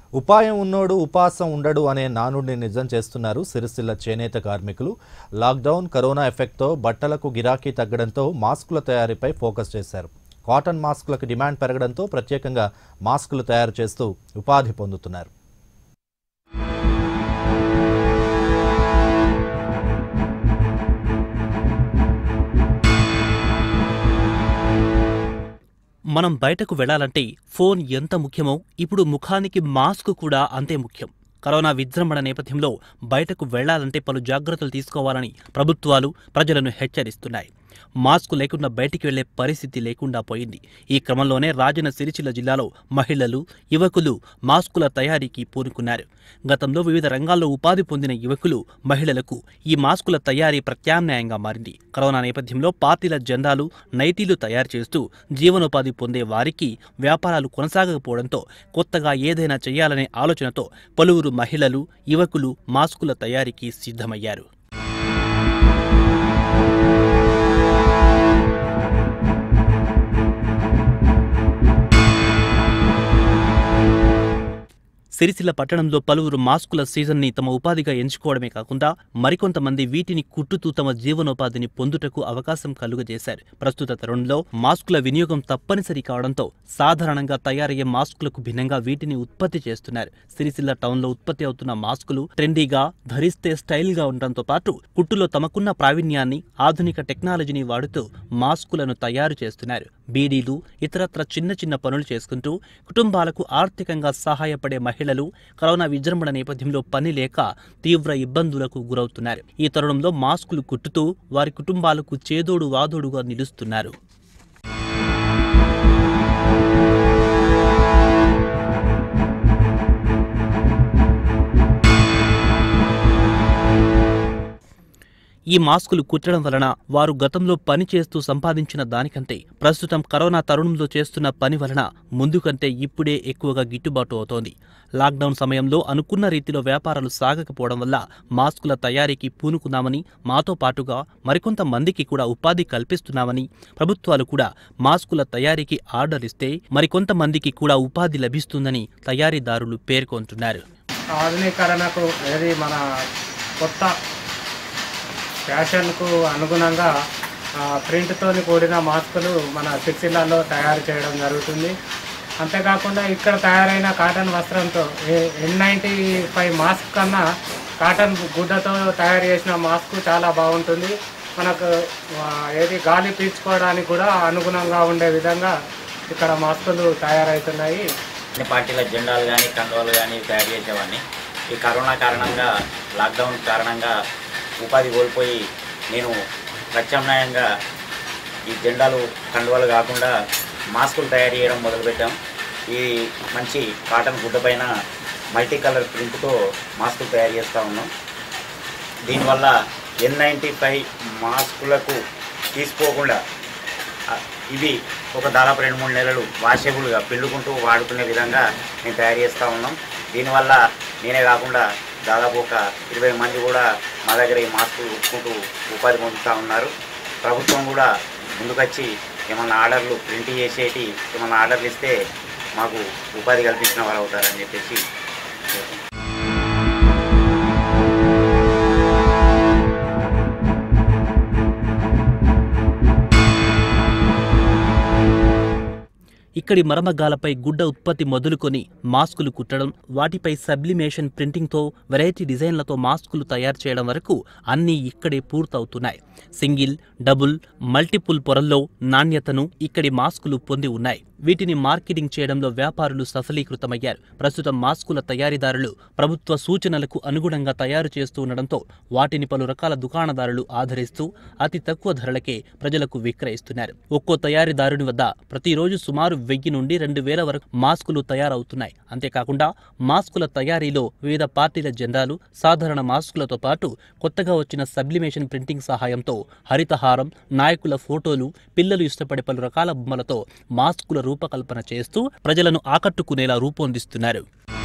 ఉపాయం ఉన్నోడు ఉపాసం ఉండడు అనే నానుడిని నిజం చేస్తున్నారు సిరిసిల్ల చేనేత కార్మికులు లాక్డౌన్ కరోనా ఎఫెక్ట్తో బట్టలకు గిరాకీ తగ్గడంతో మాస్కుల తయారీపై ఫోకస్ చేశారు కాటన్ మాస్కులకు డిమాండ్ పెరగడంతో ప్రత్యేకంగా మాస్కులు తయారు చేస్తూ ఉపాధి పొందుతున్నారు మనం బయటకు వెళ్లాలంటే ఫోన్ ఎంత ముఖ్యమో ఇప్పుడు ముఖానికి మాస్క్ కూడా అంతే ముఖ్యం కరోనా విజృంభణ నేపథ్యంలో బయటకు వెళ్లాలంటే పలు జాగ్రత్తలు తీసుకోవాలని ప్రభుత్వాలు ప్రజలను హెచ్చరిస్తున్నాయి మాస్క్ లేకుండా బయటికి వెళ్లే పరిస్థితి లేకుండా పోయింది ఈ క్రమంలోనే రాజన్న సిరిసిల్ల జిల్లాలో మహిళలు యువకులు మాస్కుల తయారీకి పూనుకున్నారు గతంలో వివిధ రంగాల్లో ఉపాధి పొందిన యువకులు మహిళలకు ఈ మాస్కుల తయారీ ప్రత్యామ్నాయంగా మారింది కరోనా నేపథ్యంలో పార్టీల జెండాలు నైటీలు తయారు చేస్తూ జీవనోపాధి పొందే వారికి వ్యాపారాలు కొనసాగకపోవడంతో కొత్తగా ఏదైనా చేయాలనే ఆలోచనతో పలువురు మహిళలు యువకులు మాస్కుల తయారీకి సిద్ధమయ్యారు సిరిసిల్ల పట్టణంలో పలువురు మాస్కుల సీజన్ని తమ ఉపాధిగా ఎంచుకోవడమే కాకుండా మరికొంతమంది వీటిని కుట్టుతూ తమ జీవనోపాధిని పొందుటకు అవకాశం కలుగజేశారు ప్రస్తుత తరుణంలో మాస్కుల వినియోగం తప్పనిసరి కావడంతో సాధారణంగా తయారయ్యే మాస్కులకు భిన్నంగా వీటిని ఉత్పత్తి చేస్తున్నారు సిరిసిల్ల టౌన్లో ఉత్పత్తి అవుతున్న మాస్కులు ట్రెండీగా ధరిస్తే స్టైల్గా ఉండడంతో పాటు కుట్టులో తమకున్న ప్రావీణ్యాన్ని ఆధునిక టెక్నాలజీని వాడుతూ మాస్కులను తయారు చేస్తున్నారు బీడీలు ఇతరత్ర చిన్న చిన్న పనులు చేసుకుంటూ కుటుంబాలకు ఆర్థికంగా సహాయపడే మహిళలు కరోనా విజృంభణ నేపథ్యంలో పని లేక తీవ్ర ఇబ్బందులకు గురవుతున్నారు ఈ తరుణంలో మాస్కులు కుట్టుతూ వారి కుటుంబాలకు చేదోడు వాదోడుగా నిలుస్తున్నారు ఈ మాస్కులు కుట్టడం వలన వారు గతంలో పని చేస్తూ సంపాదించిన దానికంటే ప్రస్తుతం కరోనా తరుణంలో చేస్తున్న పని వలన ముందు కంటే ఇప్పుడే ఎక్కువగా గిట్టుబాటు అవుతోంది లాక్డౌన్ సమయంలో అనుకున్న రీతిలో వ్యాపారాలు సాగకపోవడం వల్ల మాస్కుల తయారీకి పూనుకున్నామని మాతో పాటుగా మరికొంత మందికి కూడా ఉపాధి కల్పిస్తున్నామని ప్రభుత్వాలు కూడా మాస్కుల తయారీకి ఆర్డర్ ఇస్తే మరికొంతమందికి కూడా ఉపాధి లభిస్తుందని తయారీదారులు పేర్కొంటున్నారు ఆధునీకరణకు ఏది మన కొత్త ఫ్యాషన్కు అనుగుణంగా ప్రింట్తో కూడిన మాస్కులు మన సిరిసిల్లాలో తయారు చేయడం జరుగుతుంది అంతేకాకుండా ఇక్కడ తయారైన కాటన్ వస్త్రంతో ఎన్ నైంటీ ఫైవ్ మాస్క్ కన్నా కాటన్ గుడ్డతో తయారు చేసిన మాస్క్ చాలా బాగుంటుంది మనకు ఆ, ఏది గాలి పీల్చుకోవడానికి కూడా అనుగుణంగా ఉండే విధంగా ఇక్కడ మాస్కులు తయారవుతున్నాయి అన్ని పార్టీల జెండాలు కానీ కండువాలు కానీ తయారు చేసేవాడిని ఈ కరోనా కారణంగా లాక్డౌన్ కారణంగా ఉపాధి కోల్పోయి నేను ప్రత్యామ్నాయంగా ఈ జెండాలు కండువాలు కాకుండా మాస్కులు తయారు చేయడం మొదలుపెట్టాం ఈ మంచి కాటన్ గుడ్డ పైన మల్టీ కలర్ ప్రింట్తో మాస్కులు తయారు చేస్తూ ఉన్నాం దీనివల్ల ఎన్ నైంటీ ఫైవ్ మాస్కులకు తీసుకోకుండా ఆ, ఇవి ఒక దాదాపు రెండు మూడు నెలలు వాషబుల్గా పిండుకుంటూ వాడుకునే విధంగా మేము తయారు చేస్తూ ఉన్నాం దీనివల్ల నేనే కాకుండా దాదాపు ఒక ఇరవై మంది కూడా మా దగ్గర ఈ మాస్కులు కుట్టుకుంటూ ఉపాధి పొందుతూ ఉన్నారు ప్రభుత్వం కూడా ముందుకొచ్చి ఏమన్నా ఆర్డర్లు ప్రింట్ చేసేటి ఏమన్నా ఆర్డర్లు ఇస్తే మాకు ఉపాధి కల్పించిన వారు అవుతారని చెప్పేసి కోరుకుంటున్నాం. ఇక్కడి మరమగ్గాలపై గుడ్డ ఉత్పత్తి మొదలుకొని మాస్కులు కుట్టడం వాటిపై సబ్లిమేషన్ ప్రింటింగ్తో వెరైటీ డిజైన్లతో మాస్కులు తయారు చేయడం వరకు అన్నీ ఇక్కడే పూర్తవుతున్నాయి సింగిల్ డబుల్ మల్టిపుల్ పొరల్లో నాణ్యతను ఇక్కడి మాస్కులు పొంది ఉన్నాయి వీటిని మార్కెటింగ్ చేయడంలో వ్యాపారులు సఫలీకృతమయ్యారు ప్రస్తుతం మాస్కుల తయారీదారులు ప్రభుత్వ సూచనలకు అనుగుణంగా తయారు చేస్తూ ఉండడంతో వాటిని పలు రకాల దుకాణదారులు ఆధరిస్తూ అతి తక్కువ ధరలకే ప్రజలకు విక్రయిస్తున్నారు ఒక్కో తయారీదారుని వద్ద ప్రతిరోజు సుమారు వెయ్యి నుండి రెండు వేల వరకు మాస్కులు తయారవుతున్నాయి అంతేకాకుండా మాస్కుల తయారీలో వివిధ పార్టీల జెండాలు సాధారణ మాస్కులతో పాటు కొత్తగా వచ్చిన సబ్లిమేషన్ ప్రింటింగ్ సహాయంతో హరితహారం నాయకుల ఫోటోలు పిల్లలు ఇష్టపడే పలు రకాల బొమ్మలతో మాస్కుల రూపకల్పన చేస్తూ ప్రజలను ఆకట్టుకునేలా రూపొందిస్తున్నారు